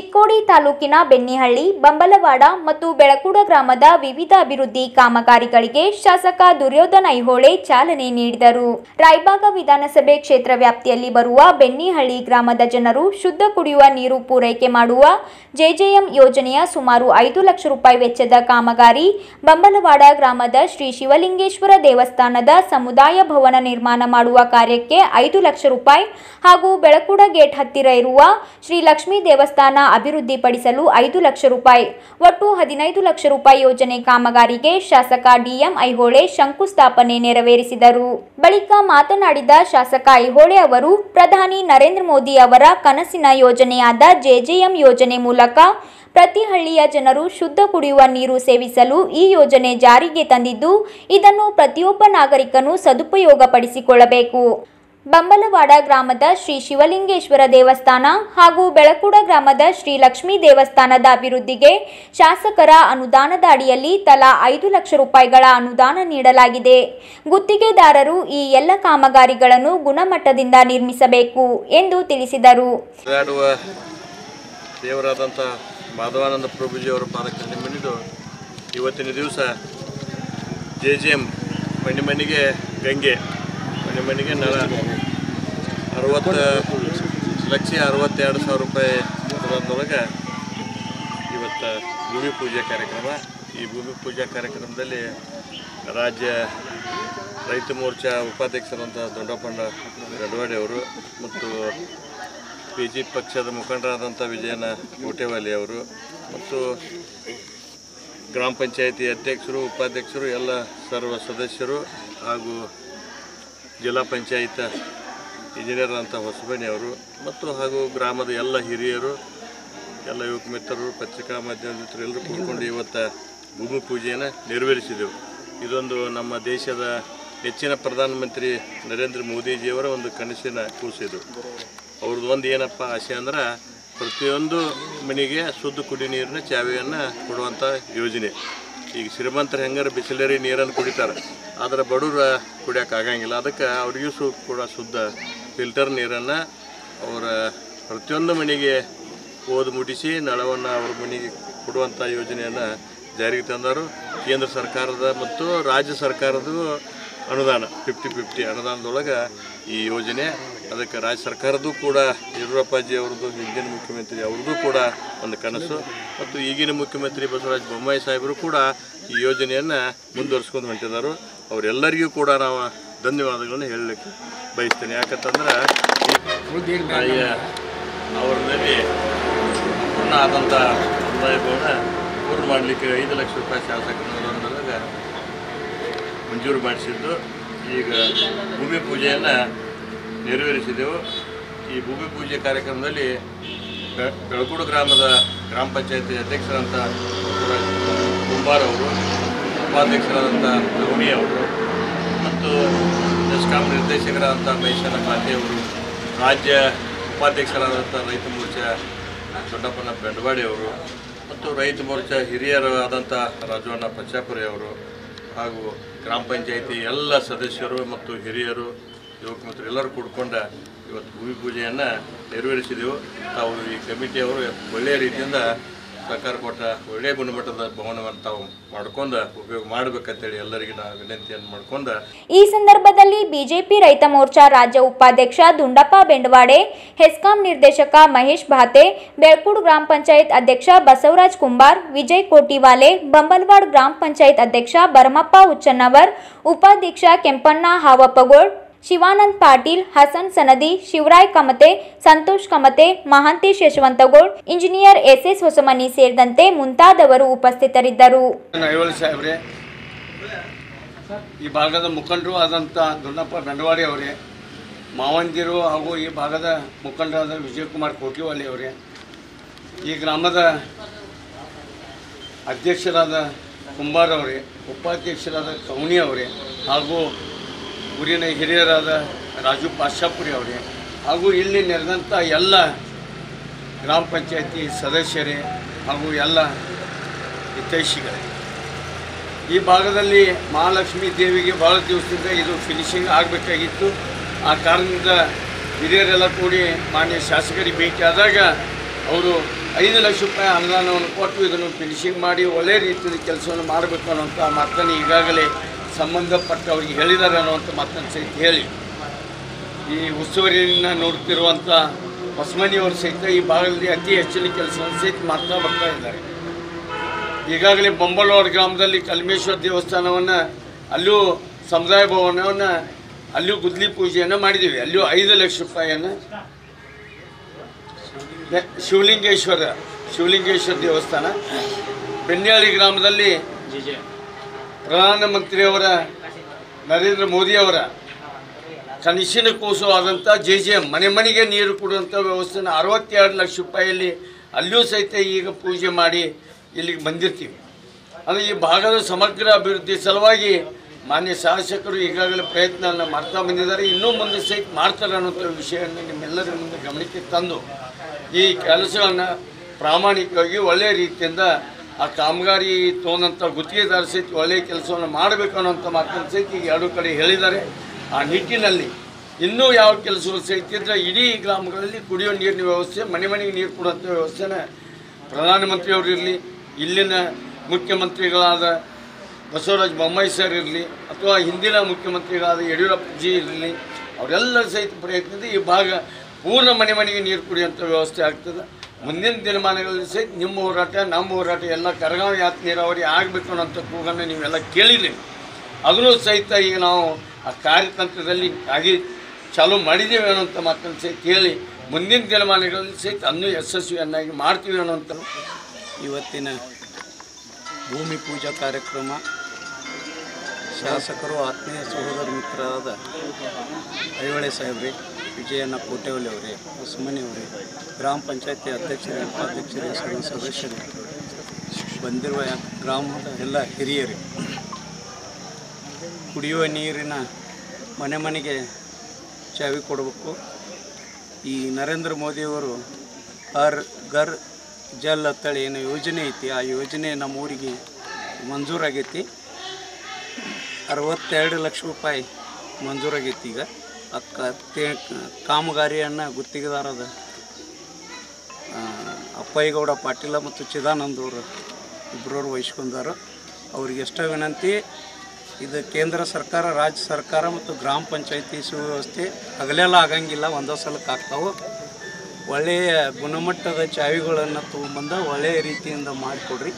ಚಿಕ್ಕೋಡಿ ತಾಲೂಕಿನ ಬೆನ್ನಿಹಳ್ಳಿ ಬಂಬಲವಾಡ ಮತ್ತು ಬೆಳಕುಡ ಗ್ರಾಮದ ವಿವಿಧ ಅಭಿವೃದ್ಧಿ ಕಾಮಗಾರಿಗಳಿಗೆ ಶಾಸಕ ದುರ್ಯೋಧನ ಐಹೊಳೆ ಚಾಲನೆ ನೀಡಿದರು ರಾಯಬಾಗ ವಿಧಾನಸಭೆ ಕ್ಷೇತ್ರ ವ್ಯಾಪ್ತಿಯಲ್ಲಿ ಬರುವ ಬೆನ್ನಿಹಳ್ಳಿ ಗ್ರಾಮದ ಜನರು ಶುದ್ಧ ಕುಡಿಯುವ ನೀರು ಪೂರೈಕೆ ಮಾಡುವ ಜೆಜೆಎಂ ಯೋಜನೆಯ ಸುಮಾರು ಐದು ಲಕ್ಷ ರೂಪಾಯಿ ವೆಚ್ಚದ ಕಾಮಗಾರಿ ಬಂಬಲವಾಡ ಗ್ರಾಮದ ಶ್ರೀ ಶಿವಲಿಂಗೇಶ್ವರ ದೇವಸ್ಥಾನದ ಸಮುದಾಯ ಭವನ ನಿರ್ಮಾಣ ಮಾಡುವ ಕಾರ್ಯಕ್ಕೆ ಐದು ಲಕ್ಷ ರೂಪಾಯಿ ಹಾಗೂ ಬೆಳಕುಡ ಗೇಟ್ ಹತ್ತಿರ ಇರುವ ಶ್ರೀ ಲಕ್ಷ್ಮೀ ದೇವಸ್ಥಾನ ಅಭಿವೃದ್ಧಿಪಡಿಸಲು ಐದು ಲಕ್ಷ ರೂಪಾಯಿ ಒಟ್ಟು ಹದಿನೈದು ಲಕ್ಷ ರೂಪಾಯಿ ಯೋಜನೆ ಕಾಮಗಾರಿಗೆ ಶಾಸಕ ಡಿಎಂ ಐಹೊಳೆ ಶಂಕುಸ್ಥಾಪನೆ ನೆರವೇರಿಸಿದರು ಬಳಿಕ ಮಾತನಾಡಿದ ಶಾಸಕ ಐಹೊಳೆ ಅವರು ಪ್ರಧಾನಿ ನರೇಂದ್ರ ಮೋದಿ ಅವರ ಕನಸಿನ ಯೋಜನೆಯಾದ ಜೆಜೆಎಂ ಯೋಜನೆ ಮೂಲಕ ಪ್ರತಿ ಹಳ್ಳಿಯ ಜನರು ಶುದ್ಧ ಕುಡಿಯುವ ನೀರು ಸೇವಿಸಲು ಈ ಯೋಜನೆ ಜಾರಿಗೆ ತಂದಿದ್ದು ಇದನ್ನು ಪ್ರತಿಯೊಬ್ಬ ನಾಗರಿಕನು ಸದುಪಯೋಗಪಡಿಸಿಕೊಳ್ಳಬೇಕು ಬಂಬಲವಾಡ ಗ್ರಾಮದ ಶ್ರೀ ಶಿವಲಿಂಗೇಶ್ವರ ದೇವಸ್ಥಾನ ಹಾಗೂ ಬೆಳಕುಡ ಗ್ರಾಮದ ಶ್ರೀ ಲಕ್ಷ್ಮೀ ದೇವಸ್ಥಾನದ ಅಭಿವೃದ್ಧಿಗೆ ಶಾಸಕರ ಅನುದಾನದ ಅಡಿಯಲ್ಲಿ ತಲಾ ಐದು ಲಕ್ಷ ರೂಪಾಯಿಗಳ ಅನುದಾನ ನೀಡಲಾಗಿದೆ ಗುತ್ತಿಗೆದಾರರು ಈ ಎಲ್ಲ ಕಾಮಗಾರಿಗಳನ್ನು ಗುಣಮಟ್ಟದಿಂದ ನಿರ್ಮಿಸಬೇಕು ಎಂದು ತಿಳಿಸಿದರು ಓಡಾಡುವ ದೇವರಾದಂಥ ಮಾಧವಾನಂದ ಪ್ರಭುಜಿಯವರ ಪಾದಕ್ಕೆ ನಿಮ್ಮನಿದು ಇವತ್ತಿನ ದಿವಸ ಜೆ ಜೆ ಎಮ್ ಮನೆ ಮನೆಗೆ ಗಂಗೆ ಮನೆ ಮನೆಗೆ ನಳ ಅರವತ್ತು ಲಕ್ಷ ಅರವತ್ತೆರಡು ಸಾವಿರ ರೂಪಾಯಿ ಅನುದಾನದೊಳಗೆ ಇವತ್ತು ಭೂಮಿ ಪೂಜೆ ಕಾರ್ಯಕ್ರಮ ಈ ಭೂಮಿ ಪೂಜಾ ಕಾರ್ಯಕ್ರಮದಲ್ಲಿ ರಾಜ್ಯ ರೈತ ಮೋರ್ಚಾ ಉಪಾಧ್ಯಕ್ಷರಂಥ ದೊಡ್ಡಪ್ಪಣ್ಣ ಗಡ್ವಾಡಿ ಅವರು ಮತ್ತು ಬಿ ಜೆ ಪಿ ಪಕ್ಷದ ಮುಖಂಡರಾದಂಥ ವಿಜಯನ ಕೋಟೆವಾಲಿ ಅವರು ಮತ್ತು ಗ್ರಾಮ ಪಂಚಾಯತಿ ಅಧ್ಯಕ್ಷರು ಉಪಾಧ್ಯಕ್ಷರು ಎಲ್ಲ ಸರ್ವ ಸದಸ್ಯರು ಹಾಗೂ ಜಿಲ್ಲಾ ಪಂಚಾಯತ್ ಇಂಜಿನಿಯರ್ ಅಂತ ಹೊಸಬನಿ ಅವರು ಮತ್ತು ಹಾಗೂ ಗ್ರಾಮದ ಎಲ್ಲ ಹಿರಿಯರು ಎಲ್ಲ ಯುವಕ ಮಿತ್ರರು ಪತ್ರಿಕಾ ಮಾಧ್ಯಮ ಮಿತ್ರರು ಎಲ್ಲರೂ ಕೂತ್ಕೊಂಡು ಇವತ್ತು ಭೂಮಿ ಪೂಜೆಯನ್ನು ನೆರವೇರಿಸಿದೆವು ಇದೊಂದು ನಮ್ಮ ದೇಶದ ನೆಚ್ಚಿನ ಪ್ರಧಾನಮಂತ್ರಿ ನರೇಂದ್ರ ಮೋದಿಜಿಯವರ ಒಂದು ಕನಸಿನ ಕೂಸಿದು ಅವ್ರದ್ದು ಒಂದು ಏನಪ್ಪ ಆಸೆ ಅಂದ್ರೆ ಪ್ರತಿಯೊಂದು ಮನೆಗೆ ಶುದ್ಧ ಕುಡಿ ನೀರಿನ ಚಾವಿಯನ್ನು ಕೊಡುವಂಥ ಯೋಜನೆ ಈಗ ಶ್ರೀಮಂತರು ಹೆಂಗಾರ ಬಿಸಿಲರಿ ನೀರನ್ನು ಕುಡಿತಾರೆ ಆದರೆ ಬಡವ್ರು ಕುಡಿಯೋಕೆ ಆಗಂಗಿಲ್ಲ ಅದಕ್ಕೆ ಅವ್ರಿಗೂ ಸು ಕೂಡ ಶುದ್ಧ ಫಿಲ್ಟರ್ ನೀರನ್ನು ಅವರ ಪ್ರತಿಯೊಂದು ಮನೆಗೆ ಓದು ಮುಟ್ಟಿಸಿ ನಳವನ್ನು ಅವ್ರ ಮನೆಗೆ ಕೊಡುವಂಥ ಯೋಜನೆಯನ್ನು ಜಾರಿಗೆ ತಂದರು ಕೇಂದ್ರ ಸರ್ಕಾರದ ಮತ್ತು ರಾಜ್ಯ ಸರ್ಕಾರದ ಅನುದಾನ ಫಿಫ್ಟಿ ಫಿಫ್ಟಿ ಅನುದಾನದೊಳಗೆ ಈ ಯೋಜನೆ ಅದಕ್ಕೆ ರಾಜ್ಯ ಸರ್ಕಾರದ್ದು ಕೂಡ ಯಡಿಯೂರಪ್ಪಾಜಿ ಅವ್ರದ್ದು ಹಿಂದಿನ ಮುಖ್ಯಮಂತ್ರಿ ಅವ್ರದ್ದು ಕೂಡ ಒಂದು ಕನಸು ಮತ್ತು ಈಗಿನ ಮುಖ್ಯಮಂತ್ರಿ ಬಸವರಾಜ ಬೊಮ್ಮಾಯಿ ಸಾಹೇಬರು ಕೂಡ ಈ ಯೋಜನೆಯನ್ನು ಮುಂದುವರಿಸ್ಕೊಂಡು ಹೊಂಟಿದ್ದಾರೆ ಅವರೆಲ್ಲರಿಗೂ ಕೂಡ ನಾವು ಧನ್ಯವಾದಗಳನ್ನು ಹೇಳಲಿಕ್ಕೆ ಬಯಸ್ತೇನೆ ಯಾಕಂತಂದ್ರೆ ಈ ತಾಯಿಯ ಅವರಲ್ಲಿ ಪೂರ್ಣ ಆದಂಥ ಸಮುದಾಯ ಭವನ ಪೂರ್ಣ ಮಾಡಲಿಕ್ಕೆ ಐದು ಲಕ್ಷ ರೂಪಾಯಿ ಶಾಸಕರ ಅನುದಾನದೊಳಗೆ ಮಂಜೂರು ಮಾಡಿಸಿದ್ದು ಈಗ ಭೂಮಿ ಪೂಜೆಯನ್ನು ನೆರವೇರಿಸಿದೆವು ಈ ಭೂಮಿ ಪೂಜೆ ಕಾರ್ಯಕ್ರಮದಲ್ಲಿ ಬೆ- ಬೆಳಗುಡು ಗ್ರಾಮದ ಗ್ರಾಮ ಪಂಚಾಯತಿ ಅಧ್ಯಕ್ಷರಂತ ಕುಂಬಾರ್ ಅವರು ಉಪಾಧ್ಯಕ್ಷರಾದಂಥ ಧೋನಿ ಅವರು ಮತ್ತು ಎಸ್ಕಾಂ ನಿರ್ದೇಶಕರಾದಂಥ ಮಹೇಶನ ಖಾತೆ ಅವರು ರಾಜ್ಯ ಉಪಾಧ್ಯಕ್ಷರಾದಂಥ ರೈತ ಮೋರ್ಚಾ ದೊಡ್ಡಪ್ಪನ ಬೆಂಡವಾಡಿ ಅವರು ಮತ್ತು ರೈತ ಮೋರ್ಚಾ ಹಿರಿಯರು ಆದಂಥ ರಾಜವಣ್ಣ ಪಚ್ಚಾಪುರಿ ಅವರು ಹಾಗೂ ಗ್ರಾಮ ಪಂಚಾಯತಿ ಎಲ್ಲ ಸದಸ್ಯರು ಮತ್ತು ಹಿರಿಯರು ಯುವಕ ಮಿತ್ರರು ಎಲ್ಲರೂ ಕೂಡ್ಕೊಂಡ ಇವತ್ತು ಭೂಮಿ ಪೂಜೆಯನ್ನು ನೆರವೇರಿಸಿದೆವು ತಾವು ಈ ಕಮಿಟಿಯವರು ಒಳ್ಳೆಯ ರೀತಿಯಿಂದ ಸಹಕಾರ ಕೊಟ್ಟ ಒಳ್ಳೆಯ ಗುಣಮಟ್ಟದ ಭವನವನ್ನು ತಾವು ಮಾಡ್ಕೊಂಡು ಉಪಯೋಗ ಮಾಡಬೇಕಂತೇಳಿ ಎಲ್ಲರಿಗೂ ನಾವು ವಿನಂತಿಯನ್ನು ಮಾಡ್ಕೊಂಡು ಈ ಸಂದರ್ಭದಲ್ಲಿ ಬಿಜೆಪಿ ರೈತ ಮೋರ್ಚಾ ರಾಜ್ಯ ಉಪಾಧ್ಯಕ್ಷ ದುಂಡಪ್ಪ ಬೆಂಡವಾಡೆ ಹೆಸ್ಕಾಂ ನಿರ್ದೇಶಕ ಮಹೇಶ್ ಭಾತೆ ಬೆಳ್ಕೂಡು ಗ್ರಾಮ ಪಂಚಾಯತ್ ಅಧ್ಯಕ್ಷ ಬಸವರಾಜ್ ಕುಂಬಾರ್ ವಿಜಯ್ ಕೋಟಿವಾಲೆ ಬಂಬಲ್ವಾಡ್ ಗ್ರಾಮ ಪಂಚಾಯತ್ ಅಧ್ಯಕ್ಷ ಭರಮಪ್ಪ ಹುಚ್ಚನ್ನವರ್ ಉಪಾಧ್ಯಕ್ಷ ಕೆಂಪಣ್ಣ ಹಾವಪ್ಪಗೋಳ್ ಶಿವಾನಂದ್ ಪಾಟೀಲ್ ಹಸನ್ ಸನದಿ ಶಿವರಾಯ್ ಕಮತೆ ಸಂತೋಷ್ ಕಮತೆ ಮಹಾಂತೇಶ್ ಯಶವಂತಗೋಳ್ ಇಂಜಿನಿಯರ್ ಎಸ್ಎಸ್ ಹೊಸಮನಿ ಸೇರಿದಂತೆ ಮುಂತಾದವರು ಉಪಸ್ಥಿತರಿದ್ದರು ಐವಳು ಸಾಹೇಬ್ರೆ ಈ ಭಾಗದ ಮುಖಂಡರು ಆದಂಥ ದೊಡ್ಡಪ್ಪ ಬೆಂಡವಾಡಿ ಅವರೇ ಮಾವಂದಿರು ಹಾಗೂ ಈ ಭಾಗದ ಮುಖಂಡರಾದ ವಿಜಯಕುಮಾರ್ ಕೋಟಿವಾಲಿ ಅವರೇ ಈ ಗ್ರಾಮದ ಅಧ್ಯಕ್ಷರಾದ ಕುಂಬಾರ್ ಅವರೇ ಉಪಾಧ್ಯಕ್ಷರಾದ ಕೌನಿ ಅವರೇ ಹಾಗೂ ಊರಿನ ಹಿರಿಯರಾದ ರಾಜು ಪಾಶಾಪುರಿ ಅವರೇ ಹಾಗೂ ಇಲ್ಲಿ ನೆರೆದಂಥ ಎಲ್ಲ ಗ್ರಾಮ ಪಂಚಾಯತಿ ಸದಸ್ಯರೇ ಹಾಗೂ ಎಲ್ಲ ಹಿತೈಷಿಗಳೇ ಈ ಭಾಗದಲ್ಲಿ ಮಹಾಲಕ್ಷ್ಮೀ ದೇವಿಗೆ ಭಾಳ ದಿವಸದಿಂದ ಇದು ಫಿನಿಶಿಂಗ್ ಆಗಬೇಕಾಗಿತ್ತು ಆ ಕಾರಣದಿಂದ ಹಿರಿಯರೆಲ್ಲ ಕೂಡಿ ಮಾನ್ಯ ಶಾಸಕರಿಗೆ ಭೇಟಿ ಆದಾಗ ಅವರು ಐದು ಲಕ್ಷ ರೂಪಾಯಿ ಅನುದಾನವನ್ನು ಕೊಟ್ಟು ಇದನ್ನು ಫಿನಿಶಿಂಗ್ ಮಾಡಿ ಒಳ್ಳೆ ರೀತಿಯಲ್ಲಿ ಕೆಲಸವನ್ನು ಮಾಡಬೇಕು ಅನ್ನೋಂಥ ಮಾತನ್ನು ಈಗಾಗಲೇ ಸಂಬಂಧಪಟ್ಟವರಿಗೆ ಹೇಳಿದ್ದಾರೆ ಅನ್ನುವಂಥ ಮಾತನ್ನು ಸಹಿತ ಹೇಳಿ ಈ ಉಸ್ತುವಾರಿಯನ್ನು ನೋಡ್ತಿರುವಂಥ ಹೊಸಮನಿಯವರು ಸಹಿತ ಈ ಭಾಗದಲ್ಲಿ ಅತಿ ಹೆಚ್ಚಿನ ಕೆಲಸವನ್ನು ಸಹಿತ ಮಾಡ್ತಾ ಬರ್ತಾ ಇದ್ದಾರೆ ಈಗಾಗಲೇ ಬೊಂಬಲವಾಡ ಗ್ರಾಮದಲ್ಲಿ ಕಲ್ಮೇಶ್ವರ ದೇವಸ್ಥಾನವನ್ನು ಅಲ್ಲೂ ಸಮುದಾಯ ಭವನವನ್ನು ಅಲ್ಲೂ ಗುದ್ಲಿ ಪೂಜೆಯನ್ನು ಮಾಡಿದ್ದೀವಿ ಅಲ್ಲೂ ಐದು ಲಕ್ಷ ರೂಪಾಯಿಯನ್ನು ನೆ- ಶಿವಲಿಂಗೇಶ್ವರ ಶಿವಲಿಂಗೇಶ್ವರ ದೇವಸ್ಥಾನ ಬೆನ್ಯಾಳಿ ಗ್ರಾಮದಲ್ಲಿ ಪ್ರಧಾನಮಂತ್ರಿಯವರ ನರೇಂದ್ರ ಮೋದಿಯವರ ಕನಸಿನ ಕೂಸುವಾದಂಥ ಜೆ ಜೆ ಎಮ್ ಮನೆ ಮನೆಗೆ ನೀರು ಕೊಡುವಂಥ ವ್ಯವಸ್ಥೆನ ಅರವತ್ತೆರಡು ಲಕ್ಷ ರೂಪಾಯಿಯಲ್ಲಿ ಅಲ್ಲಿಯೂ ಸಹಿತ ಈಗ ಪೂಜೆ ಮಾಡಿ ಇಲ್ಲಿಗೆ ಬಂದಿರ್ತೀವಿ ಅಂದರೆ ಈ ಭಾಗದ ಸಮಗ್ರ ಅಭಿವೃದ್ಧಿ ಸಲುವಾಗಿ ಮಾನ್ಯ ಶಾಸಕರು ಈಗಾಗಲೇ ಪ್ರಯತ್ನವನ್ನು ಮಾಡ್ತಾ ಬಂದಿದ್ದಾರೆ ಇನ್ನೂ ಮುಂದೆ ಸಹಿತ ಮಾಡ್ತಾರೆ ಅನ್ನೋಂಥ ವಿಷಯವನ್ನು ನಿಮ್ಮೆಲ್ಲರ ಮುಂದೆ ಗಮನಕ್ಕೆ ತಂದು ಈ ಕೆಲಸವನ್ನು ಪ್ರಾಮಾಣಿಕವಾಗಿ ಒಳ್ಳೆಯ ರೀತಿಯಿಂದ ಆ ಕಾಮಗಾರಿ ತೊಗೊಂಡಂಥ ಗುತ್ತಿಗೆದಾರ ಸಹಿತ ಒಳ್ಳೆಯ ಕೆಲಸವನ್ನು ಮಾಡಬೇಕು ಅನ್ನೋಂಥ ಮಾತನ್ನು ಸಹಿತ ಈಗ ಎರಡು ಕಡೆ ಹೇಳಿದ್ದಾರೆ ಆ ನಿಟ್ಟಿನಲ್ಲಿ ಇನ್ನೂ ಯಾವ ಕೆಲಸಗಳು ಸಹಿತ ಇದ್ದರೆ ಇಡೀ ಗ್ರಾಮಗಳಲ್ಲಿ ಕುಡಿಯೋ ನೀರಿನ ವ್ಯವಸ್ಥೆ ಮನೆ ಮನೆಗೆ ನೀರು ಕೊಡುವಂಥ ವ್ಯವಸ್ಥೆನ ಪ್ರಧಾನಮಂತ್ರಿಯವರು ಇರಲಿ ಇಲ್ಲಿನ ಮುಖ್ಯಮಂತ್ರಿಗಳಾದ ಬಸವರಾಜ ಬೊಮ್ಮಾಯಿ ಸರ್ ಇರಲಿ ಅಥವಾ ಹಿಂದಿನ ಮುಖ್ಯಮಂತ್ರಿಗಳಾದ ಯಡಿಯೂರಪ್ಪ ಜಿ ಇರಲಿ ಅವರೆಲ್ಲರ ಸಹಿತ ಪ್ರಯತ್ನದಿಂದ ಈ ಭಾಗ ಪೂರ್ಣ ಮನೆ ಮನೆಗೆ ನೀರು ಕುಡಿಯುವಂಥ ವ್ಯವಸ್ಥೆ ಆಗ್ತದೆ ಮುಂದಿನ ದಿನಮಾನಗಳಲ್ಲಿ ಸಹಿತ ನಿಮ್ಮ ಹೋರಾಟ ನಮ್ಮ ಹೋರಾಟ ಎಲ್ಲ ಕರಗಾವ ಯಾತ್ ನೀರಾವರಿ ಆಗಬೇಕು ಅನ್ನೋಂಥ ಕೂಗನ್ನು ನೀವೆಲ್ಲ ಕೇಳಿರಿ ಅದನ್ನು ಸಹಿತ ಈಗ ನಾವು ಆ ಕಾರ್ಯತಂತ್ರದಲ್ಲಿ ಆಗಿ ಚಾಲೂ ಮಾಡಿದ್ದೇವೆ ಅನ್ನೋಂಥ ಮಾತನ್ನು ಸಹಿತ ಹೇಳಿ ಮುಂದಿನ ದಿನಮಾನಗಳಲ್ಲಿ ಸಹಿತ ಅನ್ನೂ ಯಶಸ್ವಿಯನ್ನಾಗಿ ಮಾಡ್ತೀವಿ ಅನ್ನೋಂಥ ಇವತ್ತಿನ ಭೂಮಿ ಪೂಜಾ ಕಾರ್ಯಕ್ರಮ ಶಾಸಕರು ಆತ್ಮೀಯ ಸಹೋದರ ಮಿತ್ರರಾದ ಐಹೊಳೆ ಸಾಹೇಬ್ರಿ ವಿಜಯಣ್ಣ ಕೋಟೆವಲ್ಲಿ ಅವರೇ ಹೊಸಮನಿ ಅವರೇ ಗ್ರಾಮ ಪಂಚಾಯತಿ ಅಧ್ಯಕ್ಷರೇ ಉಪಾಧ್ಯಕ್ಷರೇ ಸರ್ವ ಸದಸ್ಯರು ಬಂದಿರುವ ಗ್ರಾಮದ ಎಲ್ಲ ಹಿರಿಯರು ಕುಡಿಯುವ ನೀರಿನ ಮನೆ ಮನೆಗೆ ಚಾವಿ ಕೊಡಬೇಕು ಈ ನರೇಂದ್ರ ಮೋದಿಯವರು ಹರ್ ಘರ್ ಜಲ್ ಅಂತೇಳಿ ಏನು ಯೋಜನೆ ಐತಿ ಆ ಯೋಜನೆ ನಮ್ಮ ಊರಿಗೆ ಮಂಜೂರಾಗೈತಿ ಅರವತ್ತೆರಡು ಲಕ್ಷ ರೂಪಾಯಿ ಮಂಜೂರಾಗೈತಿ ಈಗ ಅಕ್ಕ ತೇ ಕಾಮಗಾರಿಯನ್ನು ಗುತ್ತಿಗೆದಾರದ ಆ, ಅಪ್ಪಯ್ಯಗೌಡ ಪಾಟೀಲ ಮತ್ತು ಚಿದಾನಂದ್ ಅವರು ಇಬ್ಬರವ್ರು ವಹಿಸ್ಕೊಂಡಾರು ಅವ್ರಿಗೆ ಎಷ್ಟೋ ವಿನಂತಿ ಇದು ಕೇಂದ್ರ ಸರ್ಕಾರ ರಾಜ್ಯ ಸರ್ಕಾರ ಮತ್ತು ಗ್ರಾಮ ಪಂಚಾಯತಿ ಸುವ್ಯವಸ್ಥೆ ಹಗಲೆಲ್ಲ ಆಗಂಗಿಲ್ಲ ಒಂದೇ ಸಲಕ್ಕೆ ಆಗ್ತಾವೆ ಒಳ್ಳೆಯ ಗುಣಮಟ್ಟದ ಚಾವಿಗಳನ್ನು ತೊಗೊಂಬಂದ ಒಳ್ಳೆಯ ರೀತಿಯಿಂದ ಮಾಡಿಕೊಡ್ರಿ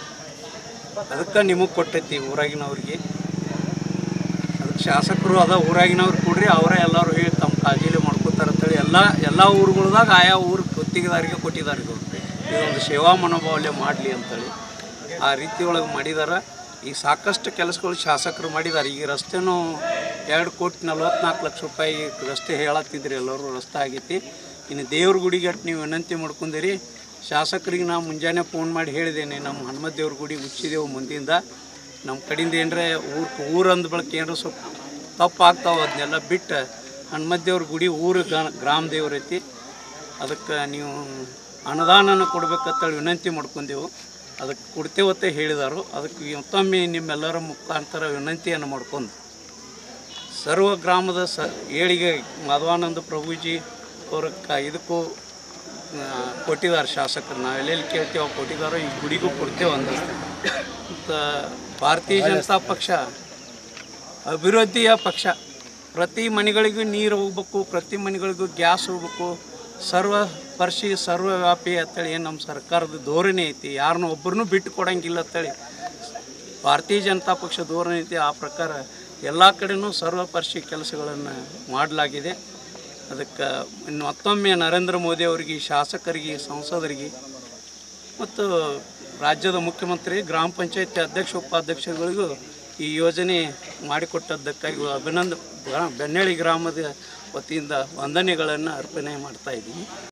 ಅದಕ್ಕೆ ನಿಮಗೆ ಕೊಟ್ಟೈತಿ ಊರಾಗಿನವ್ರಿಗೆ ಅದಕ್ಕೆ ಶಾಸಕರು ಅದ ಊರಾಗಿನವ್ರು ಕೊಡ್ರಿ ಅವರೇ ಎಲ್ಲರೂ ಹೇಳಿ ತಮ್ಮ ಕಾಳಜಿಲಿ ಮಾಡ್ಕೋತಾರೆ ಅಂತೇಳಿ ಎಲ್ಲ ಎಲ್ಲ ಊರುಗಳ್ದಾಗ ಆಯಾ ಊರು ಗುತ್ತಿಗೆದಾರಿಗೆ ಕೊಟ್ಟಿದ್ದಾರೆ ಇದು ಇದೊಂದು ಸೇವಾ ಮನೋಭಾವನೆ ಮಾಡಲಿ ಅಂತೇಳಿ ಆ ರೀತಿ ಒಳಗೆ ಮಾಡಿದಾರೆ ಈಗ ಸಾಕಷ್ಟು ಕೆಲಸಗಳು ಶಾಸಕರು ಮಾಡಿದ್ದಾರೆ ಈಗ ರಸ್ತೆನೂ ಎರಡು ಕೋಟಿ ನಲ್ವತ್ನಾಲ್ಕು ಲಕ್ಷ ರೂಪಾಯಿ ರಸ್ತೆ ಹೇಳತ್ತಿದ್ರಿ ಎಲ್ಲರೂ ರಸ್ತೆ ಆಗೈತಿ ಇನ್ನು ದೇವ್ರ ಗುಡಿಗೆ ಅಟ್ ನೀವು ವಿನಂತಿ ಮಾಡ್ಕೊಂಡಿರಿ ಶಾಸಕರಿಗೆ ನಾವು ಮುಂಜಾನೆ ಫೋನ್ ಮಾಡಿ ಹೇಳಿದ್ದೇನೆ ನಮ್ಮ ಹನುಮತ್ ದೇವ್ರ ಗುಡಿ ಮುಚ್ಚಿದೆವು ಮುಂದಿಂದ ನಮ್ಮ ಕಡೆಯಿಂದ ಏನರೇ ಊರು ಊರು ಅಂದ ಬಳಕ ಏನಾರ ಸ್ವಲ್ಪ ತಪ್ಪು ಆಗ್ತಾವೆ ಅದನ್ನೆಲ್ಲ ಬಿಟ್ಟು ಹನುಮತ್ ದೇವ್ರ ಗುಡಿ ಊರು ಗ್ರಾಮ ದೇವ್ರ ಐತಿ ಅದಕ್ಕೆ ನೀವು ಅನುದಾನನ ಕೊಡ್ಬೇಕಂತೇಳಿ ವಿನಂತಿ ಮಾಡ್ಕೊಂಡೆವು ಅದಕ್ಕೆ ಕೊಡ್ತೇವತ್ತೆ ಹೇಳಿದಾರು ಅದಕ್ಕೆ ಮತ್ತೊಮ್ಮೆ ನಿಮ್ಮೆಲ್ಲರ ಮುಖಾಂತರ ವಿನಂತಿಯನ್ನು ಮಾಡ್ಕೊಂಡು ಸರ್ವ ಗ್ರಾಮದ ಸ ಏಳಿಗೆ ಮಾಧವಾನಂದ ಪ್ರಭುಜಿ ಅವ್ರ ಕ ಇದಕ್ಕೂ ಆ, ಕೊಟ್ಟಿದ್ದಾರೆ ಶಾಸಕರು ನಾವು ಎಲ್ಲೆಲ್ಲಿ ಕೇಳ್ತೇವೆ ಅವ್ರು ಕೊಟ್ಟಿದ್ದಾರೋ ಈ ಗುಡಿಗೂ ಕೊಡ್ತೇವೆ ಅಂದ ಮತ್ತು ಭಾರತೀಯ ಜನತಾ ಪಕ್ಷ ಅಭಿವೃದ್ಧಿಯ ಪಕ್ಷ ಪ್ರತಿ ಮನೆಗಳಿಗೂ ನೀರು ಹೋಗ್ಬೇಕು ಪ್ರತಿ ಮನೆಗಳಿಗೂ ಗ್ಯಾಸ್ ಹೋಗ್ಬೇಕು ಸರ್ವ ಸ್ಪರ್ಶಿ ಸರ್ವವ್ಯಾಪಿ ಅಂತೇಳಿ ಏನು ನಮ್ಮ ಸರ್ಕಾರದ ಧೋರಣೆ ಐತಿ ಯಾರನ್ನೂ ಒಬ್ಬರನ್ನೂ ಬಿಟ್ಟು ಕೊಡಂಗಿಲ್ಲ ಅಂತೇಳಿ ಭಾರತೀಯ ಜನತಾ ಪಕ್ಷ ಧೋರಣೆ ಐತಿ ಆ ಪ್ರಕಾರ ಎಲ್ಲ ಕಡೆನೂ ಸರ್ವಪರ್ಶಿ ಕೆಲಸಗಳನ್ನು ಮಾಡಲಾಗಿದೆ ಅದಕ್ಕೆ ಇನ್ನು ಮತ್ತೊಮ್ಮೆ ನರೇಂದ್ರ ಮೋದಿ ಅವರಿಗೆ ಶಾಸಕರಿಗೆ ಸಂಸದರಿಗೆ ಮತ್ತು ರಾಜ್ಯದ ಮುಖ್ಯಮಂತ್ರಿ ಗ್ರಾಮ ಪಂಚಾಯತಿ ಅಧ್ಯಕ್ಷ ಉಪಾಧ್ಯಕ್ಷರುಗಳಿಗೂ ಈ ಯೋಜನೆ ಮಾಡಿಕೊಟ್ಟದ್ದಕ್ಕಾಗಿ ಅಭಿನಂದ ಬೆನ್ನಳ್ಳಿ ಗ್ರಾಮದ ವತಿಯಿಂದ ವಂದನೆಗಳನ್ನು ಅರ್ಪಣೆ ಮಾಡ್ತಾ ಇದ್ದೀನಿ